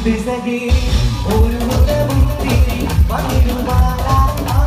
സഖി ഒരു മുത്തിരി വന്നിരുവാനാ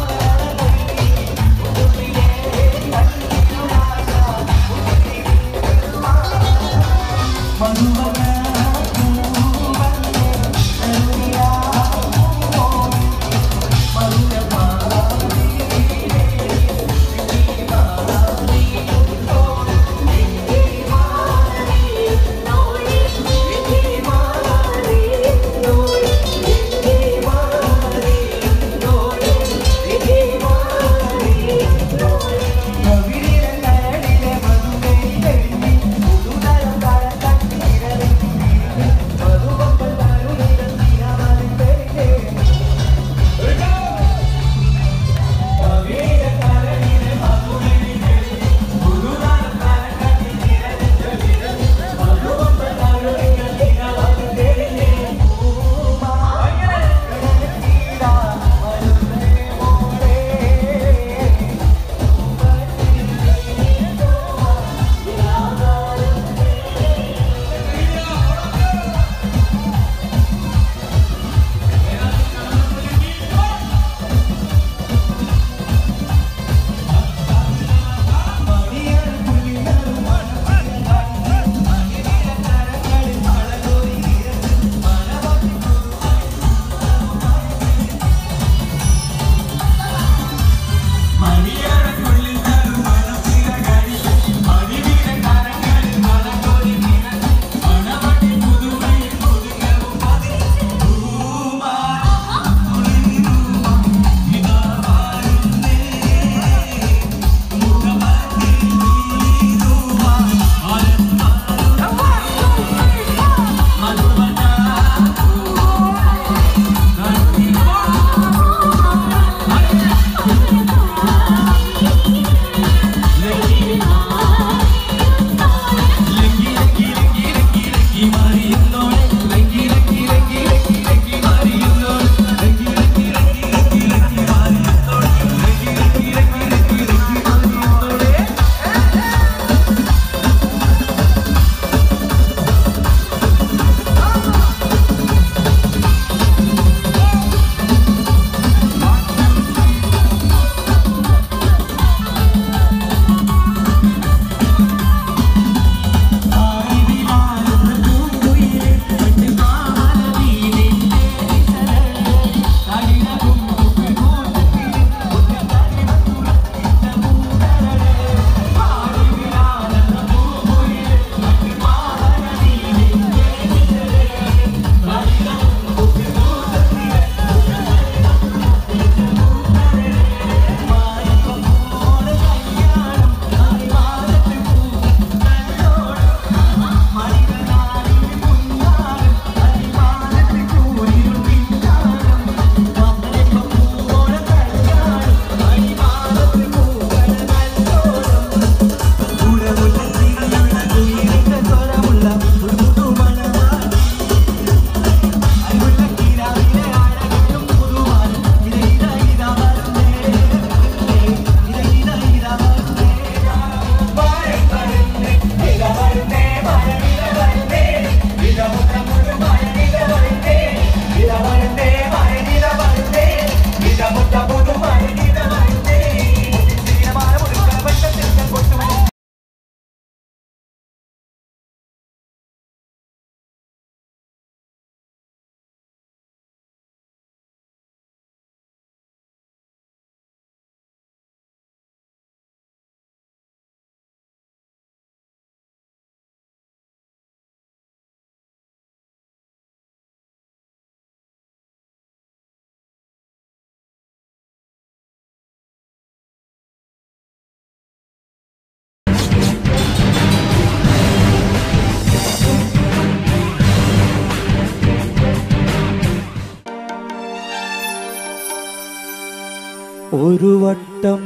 ഒരു വട്ടം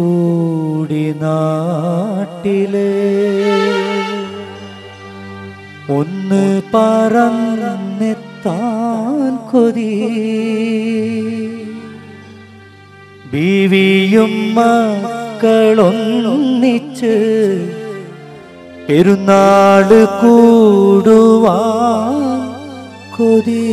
കൂടി നാട്ടില് ഒന്ന് പറന്നെത്താൻ കൊതി ബീവിയും മക്കളൊന്നിച്ച് പെരുന്നാള് കൂടുവാൻ കൊതി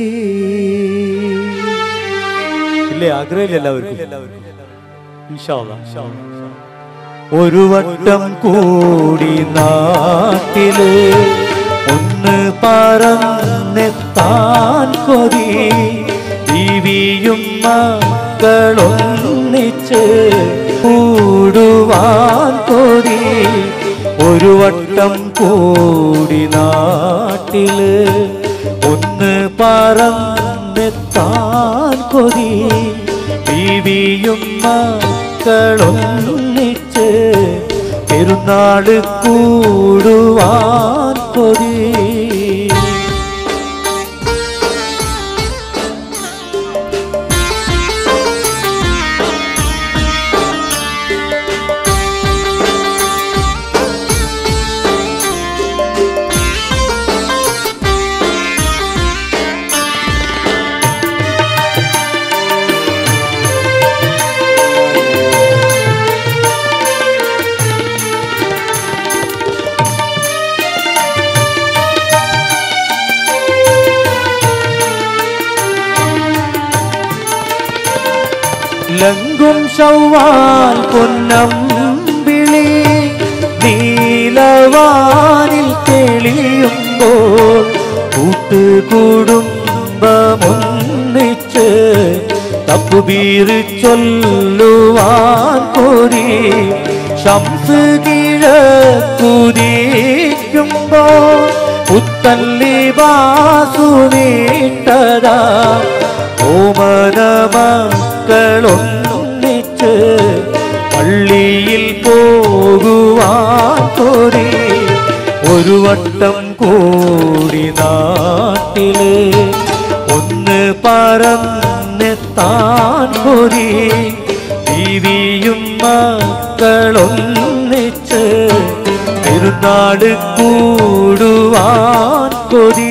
ഇല്ലേ ആഗ്രഹമില്ല എല്ലാവർക്കും ഇൻഷാ അല്ലാ. ഒരു വട്ടം കൂടി നാട്ടില് ഒന്ന് പറന്നെത്താൻ കൊതി ബീവിയും മക്കളൊന്നിച്ച് കൂടുവാൻ കൊതി ഒരു വട്ടം കൂടി നാട്ടില് ഒന്ന് പറന്നെത്താൻ കൊതി ബീവിയും മക്കളൊന്നിച്ച് പെരുന്നാള് കൂടുവാൻ കൊതി ലങ്കും ശൗവാൽ പൊന്നം വിളി നീലവാനിൽ തെളിയുമ്പോൾ കൂട്ടുകുടുംബമൊന്നിച്ച് തപ്പുബീർ ചൊല്ലുവാൻ കോരി ശംസ് കിഴക്കുതിക്കുമ്പോൾ പുത്തല്ലി ബാസുനീട്ടതാ ഓമന മക്കളൊന്നിച്ച് പള്ളിയിൽ പോകുവാൻ കോരി ഒരു വട്ടം കൂടി നാട്ടില് ഒന്ന് പറന്നെത്താൻ കോരി ബീവിയും മക്കളൊന്നിച്ച് പെരുന്നാട് കൂടുവാൻ കൊതി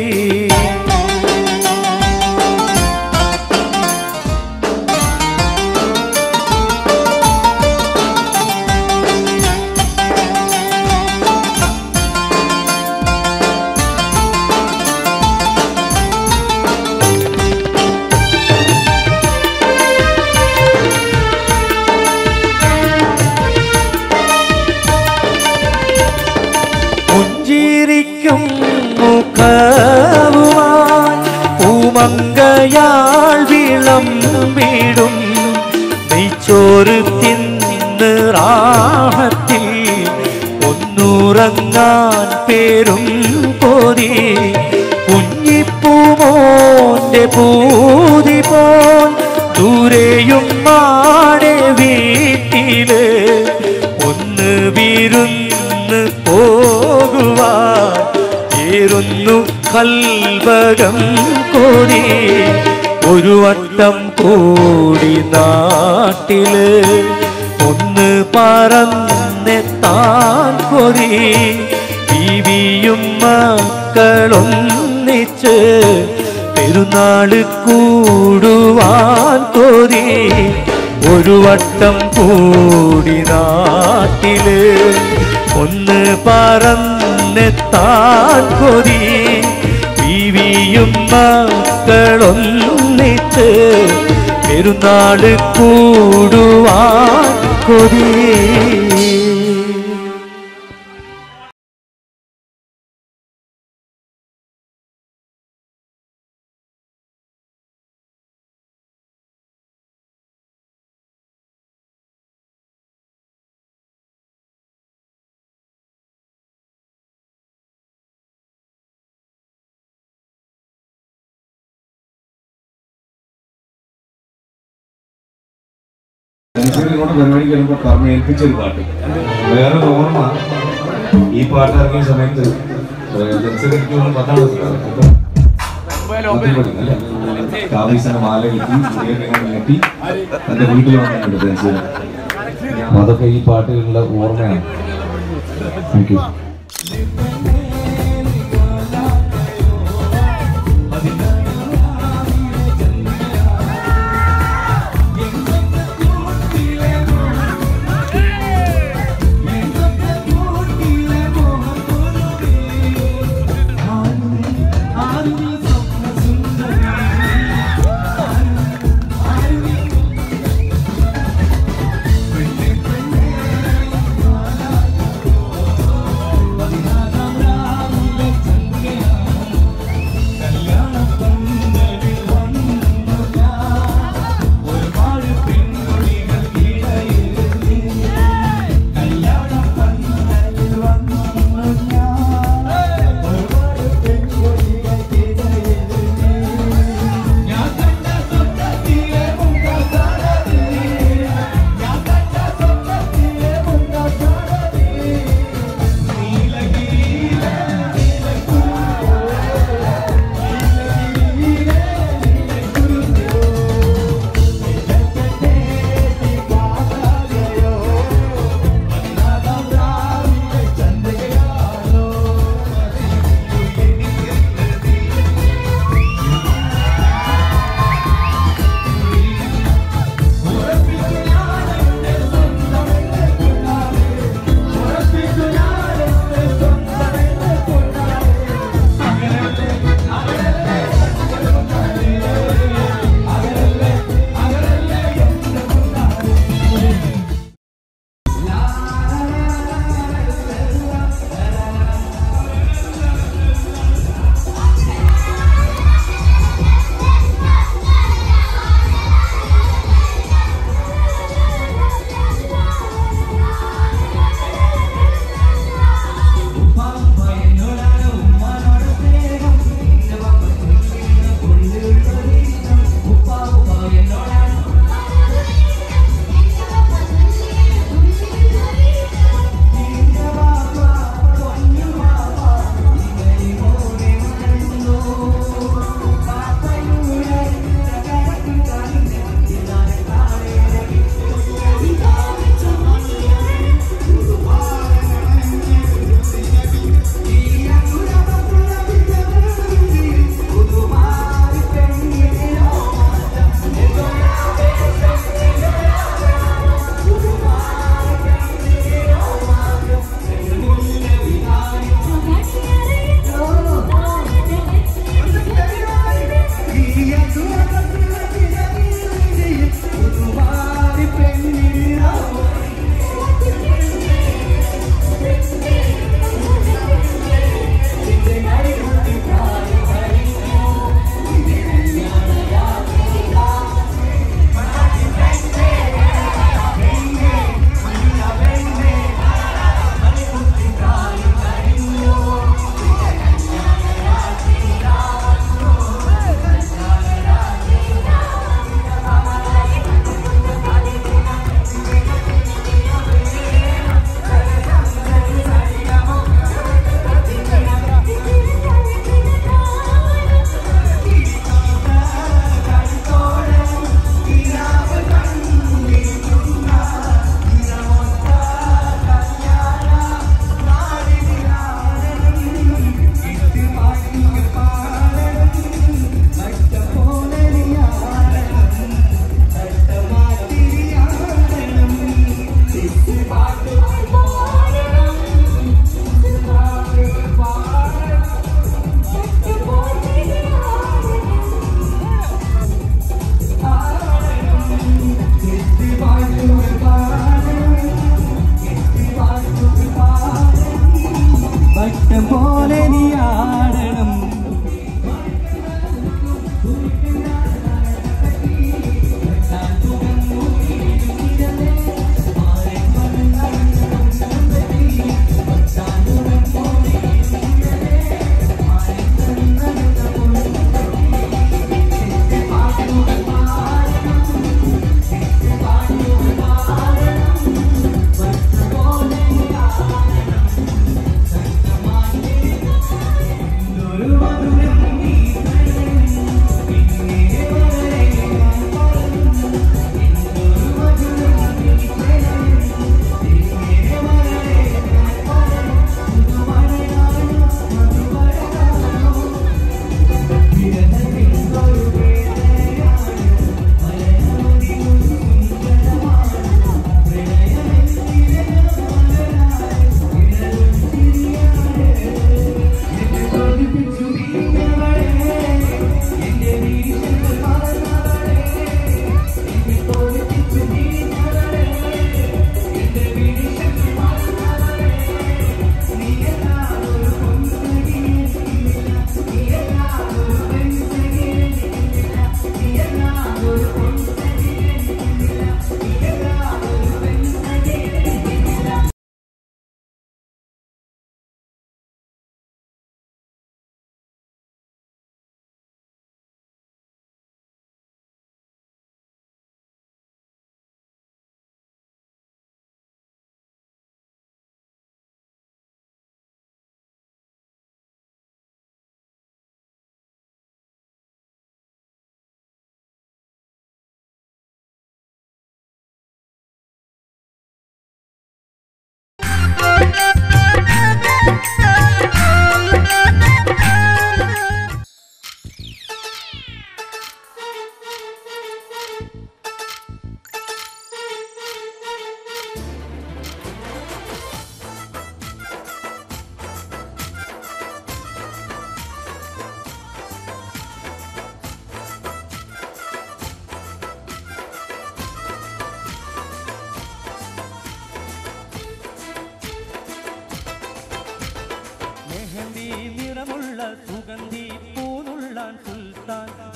പുഞ്ചിരിക്കും മുഖവുമായി പൂമങ്കയാൾ വിളം വീടും നെയ്ച്ചോറ് തിന്ന് റാഹത്തിൽ ഒന്നുറങ്ങാൻ പേരും കോരി കുഞ്ഞിപ്പൂമോന്റെ പൂതി പോൽ ദൂരെയും മാടെ വീട്ടില് ഒന്ന് വിരുന്ന് പോകുവാൻ ഏറുന്നു കൽവകം കോരി ഒരു വട്ടം കൂടി നാട്ടില് ഒന്ന് പറന്നെത്താൻ കൊതി ബീവിയും മക്കളൊന്നിച്ച് പെരുന്നാള് കൂടുവാൻ കൊതി ഒരു വട്ടം കൂടി നാട്ടില് ഒന്ന് പറന്നെത്താൻ കൊതി ബീവിയും മക്കളൊന്നിച്ച് പെരുന്നാള് കൂടുവാൻ കൊതി മനുഷ്യരിങ്ങോട്ട് പരിപാടിക്ക് വരുമ്പോൾ പറഞ്ഞ് ഏൽപ്പിച്ചൊരു പാട്ട് വേറെ ഓർമ്മ ഈ പാട്ട് ഇറങ്ങിയ സമയത്ത് ജനിച്ചത് എനിക്ക് തോന്നുന്നു പത്താം ക്ലാസ്സിലാണ് അപ്പം പത്തിൽ പഠിക്കും അല്ലേ കാവീസന മാല കിട്ടി മുടിയൊക്കെ ഇങ്ങനെ കെട്ടി തന്റെ വീട്ടിൽ വന്നിട്ടുണ്ട് ജനിച്ചത് അപ്പൊ അതൊക്കെ ഈ പാട്ടിലുള്ള ഓർമ്മയാണ് താങ്ക് യു ആരും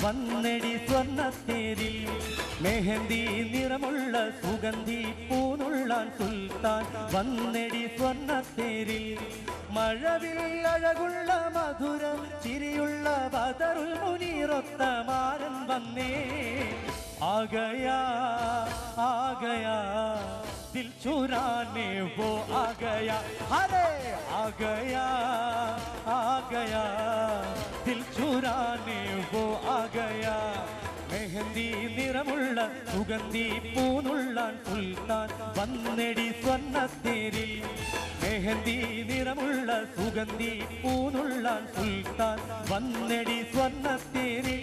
വന്നെടി സ്വർണ്ണത്തേരിൽ മെഹന്തി നിറമുള്ള സുഗന്ധി പൂനുള്ളാൻ സുൽത്താൻ വന്നെടി സ്വർണ്ണത്തേരിൽ മഴവിൽ അഴകുള്ള മധുര ചിരിയുള്ള ബദറുൽ മുനീറൊത്ത മാരൻ വന്നേ ആകയാ ആകയാ दिल चुराने वो आ गया अरे आ गया आ गया दिल चुराने वो आ गया മെഹന്തി നിറമുള്ള സുഗന്ധി പൂനുള്ളാൻ സുൽത്താൻ വന്നെടി സ്വർണ്ണത്തേരിൽ മെഹന്തി നിറമുള്ള സുഗന്ധി പൂനുള്ളാൻ സുൽത്താൻ വന്നെടി സ്വർണ്ണത്തേരിൽ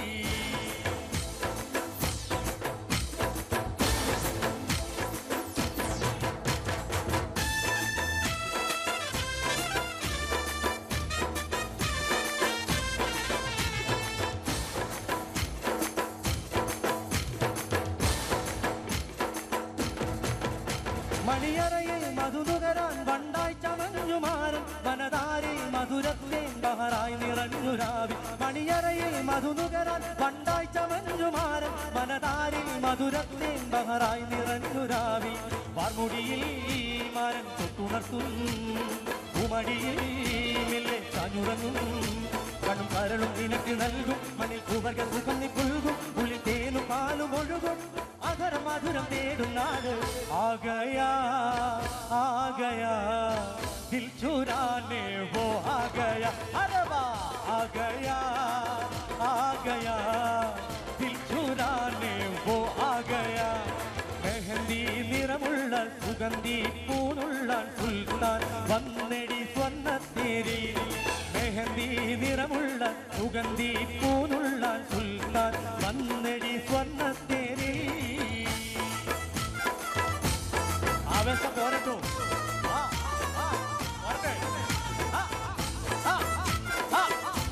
മണിയറയിൽ മധുനുകരാൻ വണ്ടായി ചമഞ്ഞുമാരൻ വനതാരിൽ മധുരത്തെ ബഹറായി നിറഞ്ഞു രാവി മണിയറയിൽ മധുനുകരാൻ വണ്ടായി ചമഞ്ഞുമാരൻ വനതാരിൽ മധുരത്തെ ബഹറായി നിറഞ്ഞു രാവി വാർമുടിയിൽ മാരൻ തൊട്ടുണർത്തും ഉമടിയിൽ മെല്ലെ ചാഞ്ഞുറങ്ങും കണ്ണും കരളും നിനക്ക് നൽകും മണ്ണിൽ കുവർഗ സുഖം നീ പുൽകും ഉള്ളിൽ തേനും പാലും ഒഴുകും അധരം മധുരം തേടും നാട് ആകയാ ആകയാ ദിൽ ചുരാനെ വോ ആകയാ അരവാ ആകയാ ആകയാ ദിൽ ചുരാനെ വോ ആകയാ മെഹന്തി നിറമുള്ള സുഗന്ധി പൂനുള്ള സുൽത്താൻ വന്നെടി സ്വർണ്ണത്തേരി മെഹന്തി നിറമുള്ള സുഗന്ധി പൂനുള്ള സുൽത്താൻ വന്നെടി സ്വർണ്ണത്തേരി ആവേശം പോരട്ടോ ആ, ആ, വരട്ടെ. ആ, ആ, ആ, ആ.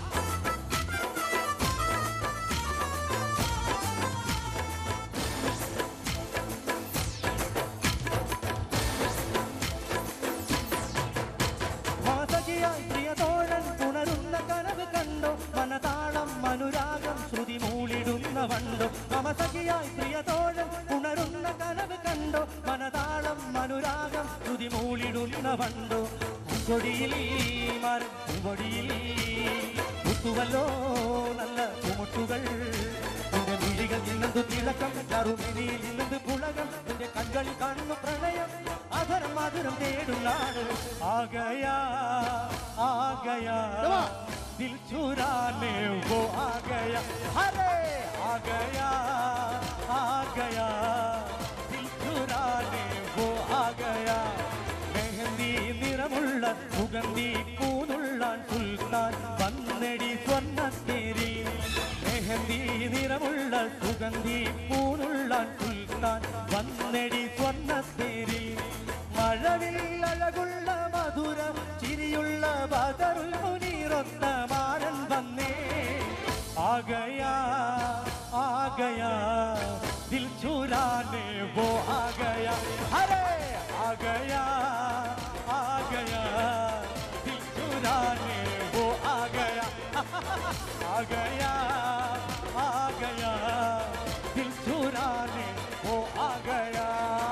മാതകിയായി പ്രിയതോഴൻ പുണരുന്ന കനവ് കണ്ടോ മനതാളം മനുരാഗം ശ്രുതി മൂളിടുന്ന വണ്ടോ മമസഖിയായി പ്രിയതോഴൻ പുണരുന്ന കനവ് കണ്ടോ മനതാളം മനുരാഗം ശ്രുതി മൂളിടുന്ന വണ്ടോ കൊടിയിൽ മരം പൂവടിയിൽ മുത്തുവല്ലോ നല്ല പൂമുട്ടുകൾ നിന്റെ മിഴികൾ നിന്നത് തിളക്കം കറുമിനിയിൽ നിന്നത് പുളകം നിന്റെ കൺകളിൽ കാണുന്നു പ്രണയം അധരം മധുരം തേടും നാട് ആകയാ ആകയാ ദിൽ ചുരാനെ वो आ गया अरे आ गया आ गया दिल चुराने वो आ गया മെഹന്തി നിറമുള്ള സുഗന്ധി പൂനുള്ളാൻ സുൽത്താൻ വന്നെടി സ്വർണ്ണത്തേരി മെഹന്തി നിറമുള്ള സുഗന്ധി പൂനുള്ളാൻ സുൽത്താൻ വന്നെടി സ്വർണ്ണത്തേരി മഴവിൽ അഴകുള്ള മധുരം ചിരിയുള്ള ബദറുൽ മുനീറൊത്ത മാരൻ വന്നേ ആകയാ ആകയാ ദിൽ ചുരാനെ वो आ गया अरे आ गया आ गया दिल चुराने वो आ गया आ गया आ गया दिल चुराने वो आ गया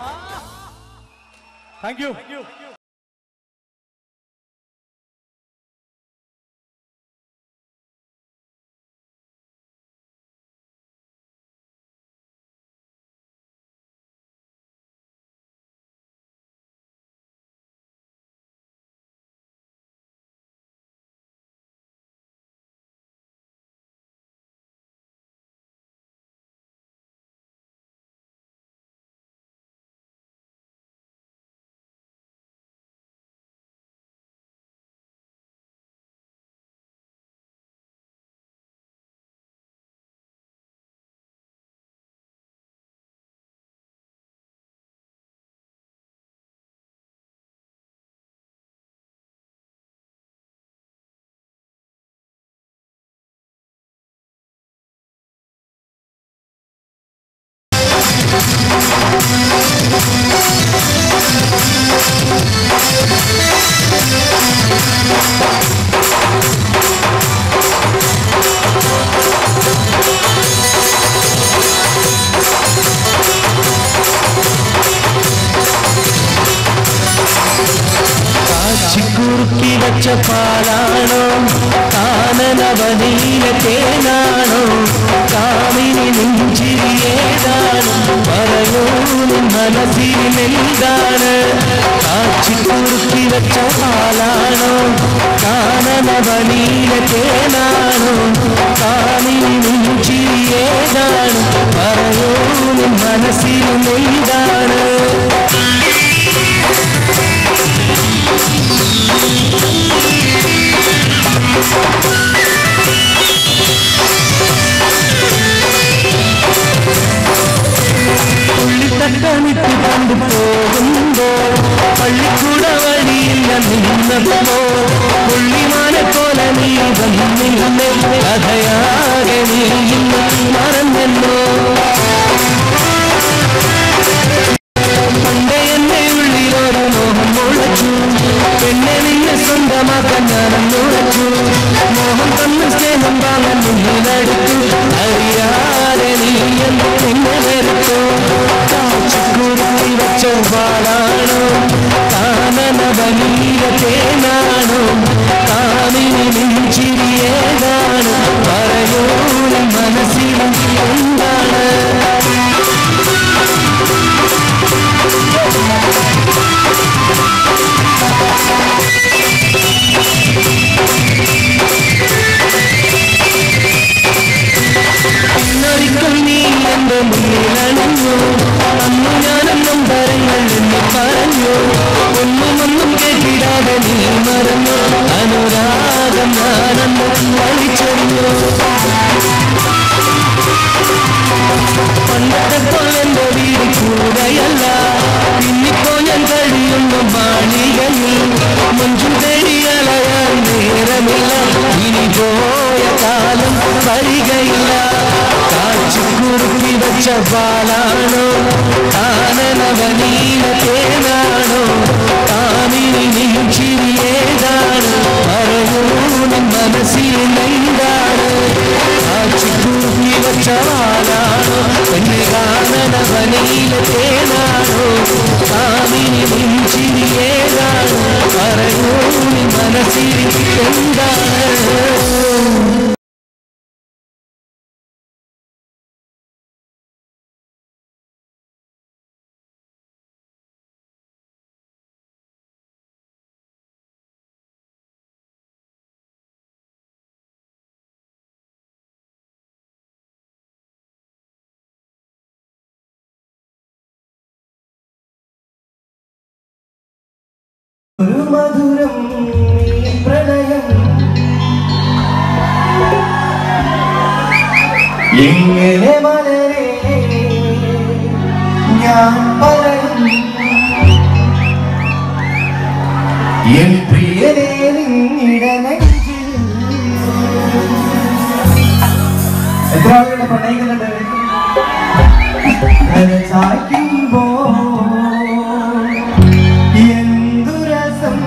थैंक यू Thank വെച്ച പാലാണോ കാനനവനീല തേനാണോ കാമിനി നെഞ്ചിരിയേതാണ് പറയൂ നിൻ മനസ്സിൽ എന്താണ് കാച്ചി കുറുക്കി വെച്ച പാലാണോ കാനനവനീല തേനാണോ കാമിനി നെഞ്ചിരിയേതാണ് പറയൂ നിൻ മനസ്സിൽ എന്താണ് പുള്ളിത്തട്ടമിട്ട് കണ്ടു പോകുമ്പോൾ പള്ളിക്കൂട വഴിയില്ല നിന്നപ്പോ പുള്ളിമാനെ പോലെ നീ വന്നില്ലേ കഥയാകെ നീ ഇന്ന് മറന്നല്ലോ പണ്ടേ എന്റെ ഉള്ളിലൊരു മോഹം മുളച്ചു പെണ്ണെ നിന്നെ സ്വന്തമാക്കാൻ ഞാനും ഉറച്ചു മോഹം തന്ന സ്നേഹം വാങ്ങാൻ മുന്നിലെടുത്തു അറിയാതെ നീ എന്ന് നിന്നെ വെറുത്തു കാച്ചിക്കുറുക്കി വെച്ച പാടാണോ കാനന വനീല തേനാണോ കാമിനി നെഞ്ചിരിയേതാണ് പറയൂ നിൻ മനസ്സിൽ എന്താണ് ഇന്നൊരിക്കൽ നീ എന്റെ മുന്നിലണഞ്ഞു അന്നു ഞാനെന്നും തരങ്ങൾ എന്ന് പറഞ്ഞു ഒന്നും ഒന്നും കേട്ടിടാതെ നീ മറന്നു അനുരാഗം ഞാനെന്ന് വലിച്ചെറിഞ്ഞു പണ്ടത്തെ കൊല്ലെന്റെ വീട് കൂടെയല്ല പിന്നിപ്പോ ഞാൻ കഴിയുന്നു മാളികയിൽ മഞ്ചും തേടി അലയാൻ നേരമില്ല ഇനി പോയ കാലം വരികയില്ല കാച്ചിക്കുറുക്കി വെച്ച പാലാണോ കാനനവനീല തേനാണോ കാമിനി നെഞ്ചിരിയേതാണ് പറയൂ നിൻ മനസ്സിൽ എന്താണ് കാച്ചിക്കുറുക്കി വെച്ച പാലാണോ പെണ്ണ് കാനനവനീല തേനാണോ കാമിനി നെഞ്ചിരിയേതാണ് പറയൂ നിൻ മനസ്സിൽ എന്താണ് ഒരു മധുരം ഈ പ്രണയം എങ്ങനെ മലരെ ഞാൻ പറയും എൻ പ്രിയനെ നിന്നിട നെഞ്ചിൽ എത്ര ആളുകളുടെ പ്രണയിക്കുന്നുണ്ട് ചായ്ക്കുമ്പോ എന്തു രസം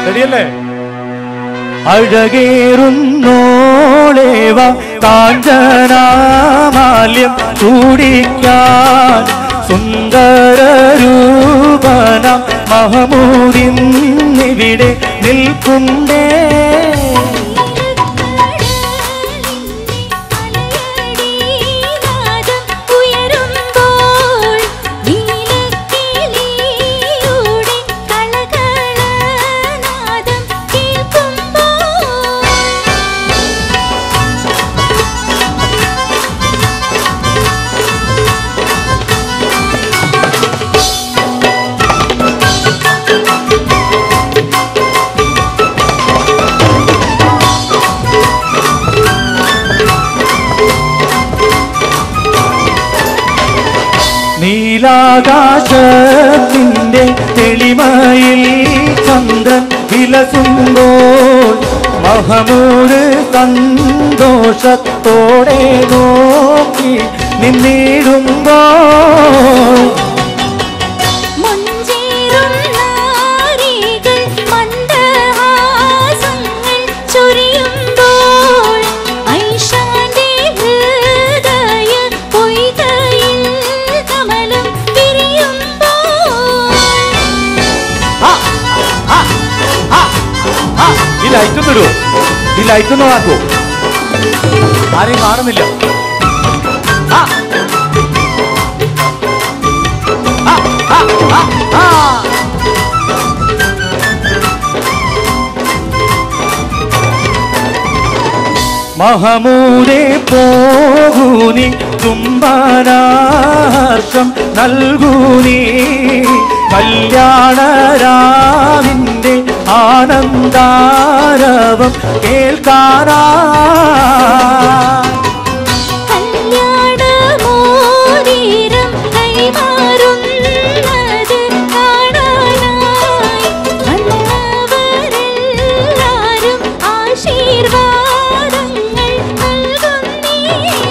റെഡിയല്ലേ അഴകേറുന്നോളേവ കാഞ്ചനാമാല്യം ചൂടിക്കാൻ സുന്ദരരൂപന മഹമൂദിന്നിവിടെ നിൽക്കുണ്ടേ നീലാകാശത്തിന്റെ തെളിമയിൽ ചന്ദ്രൻ വിലസുമ്പോൾ മഹമൂട് സന്തോഷത്തോടെ നോക്കി നിന്നിടുമ്പോൾ ചൊരിയുമ്പോൾ ഐഷാന്റെ ഹൃദയ പൊയ്കയിൽ കമലം വിരിയുമ്പോൾ ഈ ലൈറ്റ് തരൂ ഈ ലൈറ്റ് ഒന്ന് നോക്കൂ ആരെയും കാണുന്നില്ല ആ. ആ, ആ, ആ, ആ. മഹമൂദേ പോകൂനി തുമ്പനാർഷം നൽകൂനി കല്യാണരാവിന്റെ ആനന്ദാരവം കേൾക്കാനാ കല്യാണമോതിരം കൈമാറുന്നത് കാണാനായി വന്നവരെല്ലാരും ആശീർവാദങ്ങൾ നൽകുന്നേ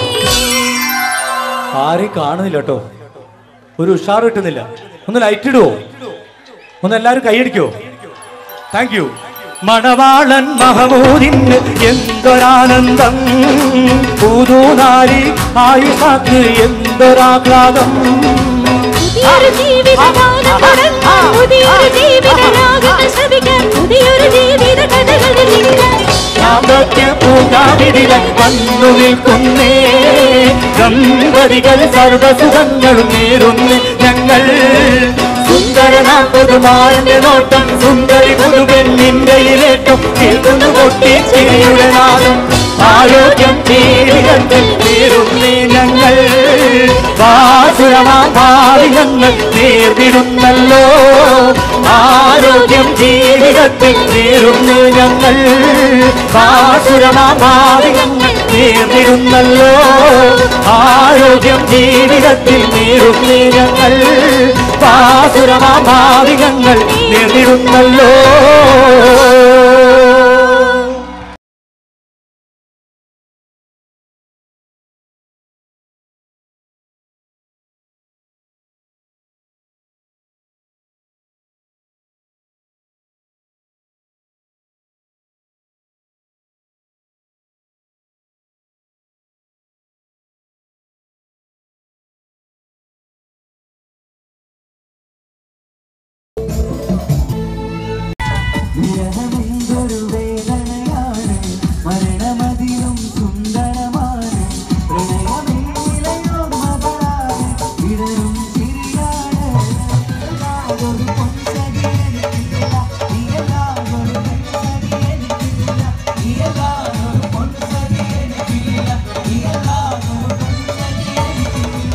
ആരെയും കാണുന്നില്ല കേട്ടോ ഒരു ഉഷാർ കിട്ടുന്നില്ല ഒന്ന് ലൈറ്റ് ഇടുവോ ഒന്ന് എല്ലാവരും കൈയടിക്കോ താങ്ക് യു മണവാളൻ മഹമൂദിന് എന്തൊരാനന്ദം പുതുനാരി ആയുസാക്ക് എന്തൊരാഹ്ലാദം പുതിയൊരു ജീവിതകാലം തുടങ്ങാൻ പുതിയൊരു ജീവിതരാഗങ്ങൾ ശ്രമിക്കാൻ പുതിയൊരു ജീവിത കഥകളിൽ ഇരിക്കാൻ ദാമ്പത്യ പൂജാവിധികൾ വന്നു നിൽക്കുന്നേ ദമ്പതികൾ സർവസുഖങ്ങളും നേരുന്നു ഞങ്ങൾ സുന്ദരനാം പുതുമാരന്റെ നോട്ടം സുന്ദരി പുതുപെണ്ണിന്റെ ഇലേറ്റം കേൾക്കുന്നു പൊട്ടി ചിരിയുടെ നാദം ആരോഗ്യം ജീവിതത്തിൽ നേരുന്നേ ഞങ്ങൾ വാസുരമാ ഭാവി ഞങ്ങൾ നേർന്നിടുന്നല്ലോ ആരോഗ്യം ജീവിതത്തിൽ നേരുന്നു ഞങ്ങൾ വാസുരമാ ഭാവി ഞങ്ങൾ നേർന്നിടുന്നല്ലോ ആരോഗ്യം ജീവിതത്തിൽ നേരുന്നു ഞങ്ങൾ വാസുരമാ ഭാവി ഞങ്ങൾ നേർന്നിടുന്നല്ലോ വിരഹമെന്തൊരു വേദനയാണ് മരണമതിലും സുന്ദരമാണ് പ്രണയമെന്നിലയോർമ്മകളാണ് വിടരും ചിരിയാണ് യാതൊരു പൊൻസഖി എനിക്കില്ല നീയല്ലാതൊരു പെൺസഖി എനിക്കില്ല നീയല്ലാതൊരു പൊൻസഖി എനിക്കില്ല നീയല്ലാതൊരു പെൺസഖി എനിക്കില്ല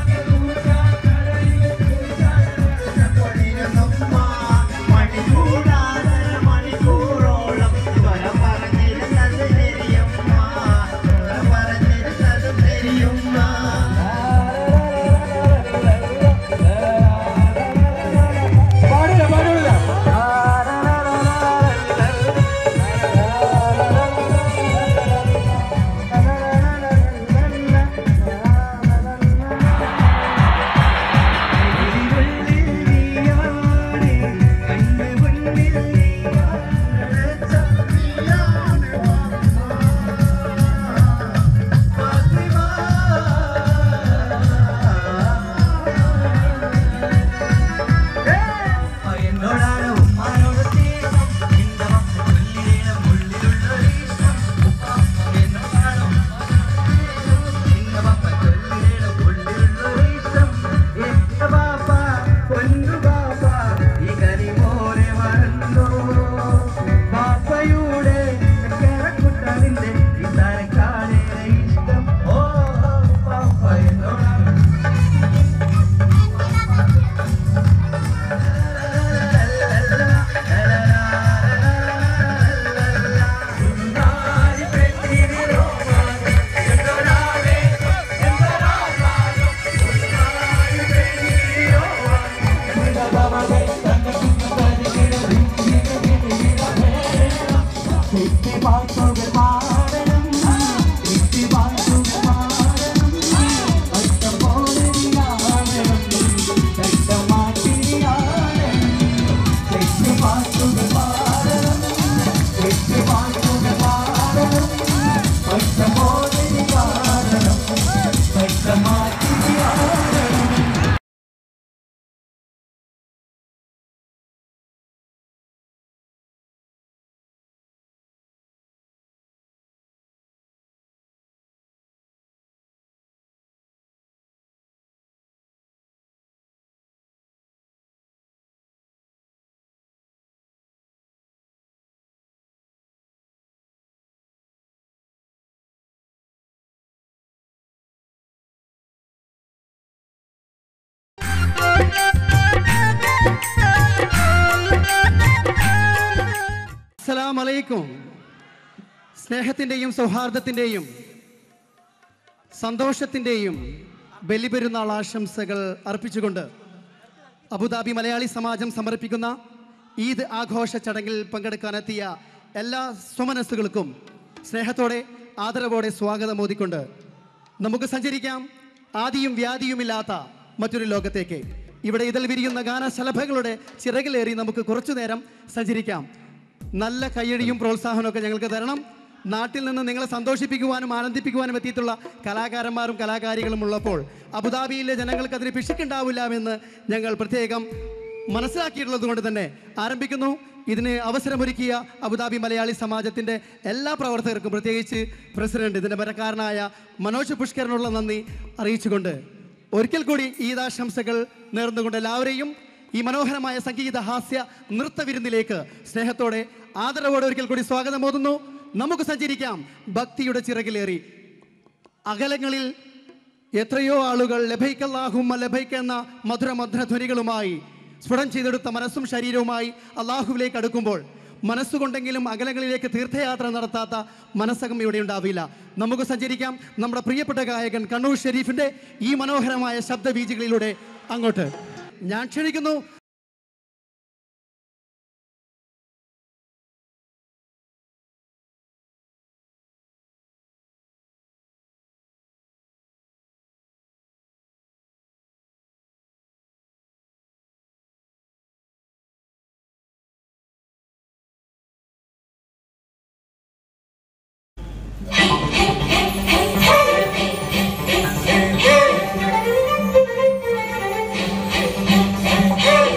മണിക്കൂറോളം സ്വര പറഞ്ഞിരുന്നത് ശരിയമ്മ സ്വര പറഞ്ഞിരുന്നത് ശരിയമ്മ കണ്ണ് മുന്നിൽ നീ അസ്സലാം അലൈക്കും സ്നേഹത്തിൻ്റെയും സൗഹാർദ്ദത്തിൻ്റെയും സന്തോഷത്തിൻ്റെയും ബലിപെരുന്നാൾ ആശംസകൾ അർപ്പിച്ചുകൊണ്ട് അബുദാബി മലയാളി സമാജം സമർപ്പിക്കുന്ന ഈദ് ആഘോഷ ചടങ്ങിൽ പങ്കെടുക്കാനെത്തിയ എല്ലാ സ്വമനസ്സുകൾക്കും സ്നേഹത്തോടെ ആദരവോടെ സ്വാഗതം ഓതിക്കൊണ്ട് നമുക്ക് സഞ്ചരിക്കാം ആദിയും വ്യാധിയുമില്ലാത്ത മറ്റൊരു ലോകത്തേക്ക് ഇവിടെ ഇതിൽ വിരിയുന്ന ഗാനശലഭങ്ങളുടെ ചിറകിലേറി നമുക്ക് കുറച്ചു നേരം സഞ്ചരിക്കാം നല്ല കയ്യടിയും പ്രോത്സാഹനവും ഒക്കെ ഞങ്ങൾക്ക് തരണം നാട്ടിൽ നിന്ന് നിങ്ങളെ സന്തോഷിപ്പിക്കുവാനും ആനന്ദിപ്പിക്കുവാനും എത്തിയിട്ടുള്ള കലാകാരന്മാരും കലാകാരികളും ഉള്ളപ്പോൾ അബുദാബിയിലെ ജനങ്ങൾക്ക് അതിന് പിശുക്കുണ്ടാവില്ല എന്ന് ഞങ്ങൾ പ്രത്യേകം മനസ്സിലാക്കിയിട്ടുള്ളത് കൊണ്ട് തന്നെ ആരംഭിക്കുന്നു ഇതിന് അവസരമൊരുക്കിയ അബുദാബി മലയാളി സമാജത്തിൻ്റെ എല്ലാ പ്രവർത്തകർക്കും പ്രത്യേകിച്ച് പ്രസിഡന്റ് ഇതിൻ്റെ പരക്കാരനായ മനോജ് പുഷ്കരനുള്ള നന്ദി അറിയിച്ചുകൊണ്ട് ഒരിക്കൽ കൂടി ഈദാശംസകൾ നേർന്നുകൊണ്ട് എല്ലാവരെയും ഈ മനോഹരമായ സംഗീത ഹാസ്യ നൃത്തവിരുന്നിലേക്ക് സ്നേഹത്തോടെ ആദരവോടെ ഒരിക്കൽ കൂടി സ്വാഗതം ഓതുന്നു നമുക്ക് സഞ്ചരിക്കാം ഭക്തിയുടെ ചിറകിലേറി അകലങ്ങളിൽ എത്രയോ ആളുകൾ ലഭൈക്കല്ലാഹും ലഭൈക്കെന്ന മധുര മധുര ധ്വനികളുമായി സ്ഫുടം ചെയ്തെടുത്ത മനസ്സും ശരീരവുമായി അള്ളാഹുവിലേക്ക് അടുക്കുമ്പോൾ മനസ്സുകൊണ്ടെങ്കിലും അകലങ്ങളിലേക്ക് തീർത്ഥയാത്ര നടത്താത്ത മനസ്സകം ഇവിടെ ഉണ്ടാവില്ല നമുക്ക് സഞ്ചരിക്കാം നമ്മുടെ പ്രിയപ്പെട്ട ഗായകൻ കണ്ണൂർ ഷെരീഫിന്റെ ഈ മനോഹരമായ ശബ്ദബീജികളിലൂടെ അങ്ങോട്ട് ഞാൻ ക്ഷണിക്കുന്നു Hey!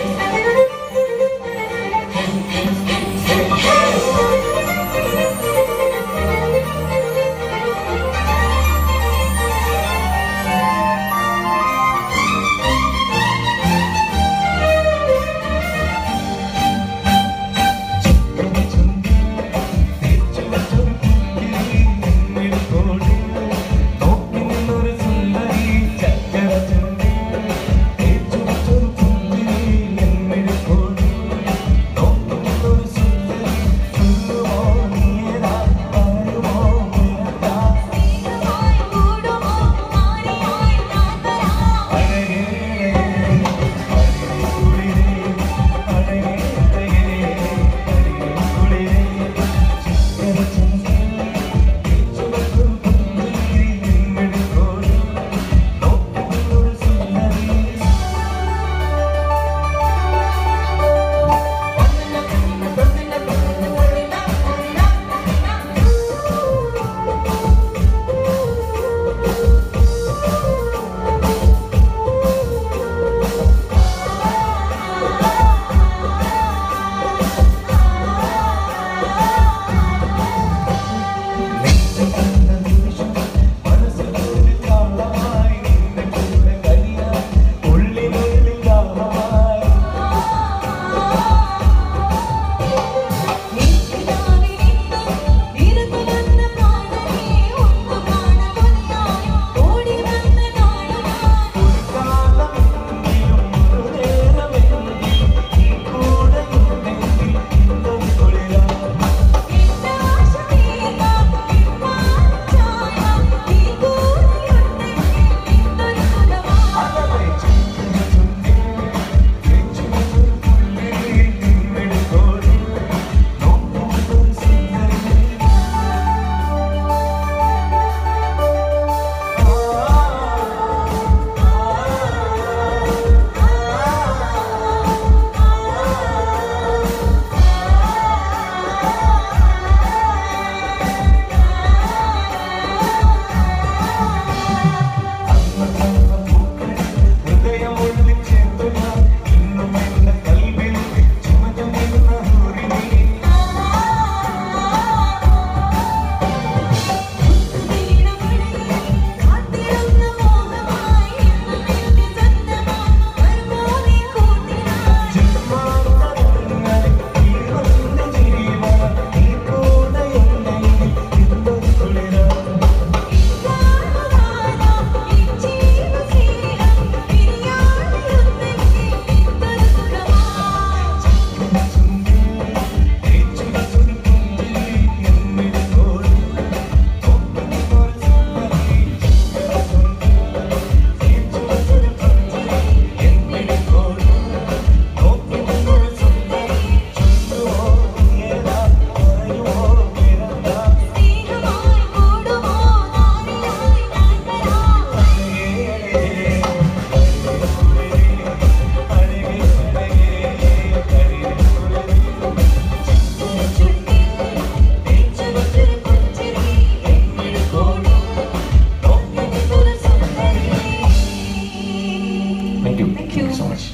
Thank you Thank you. So much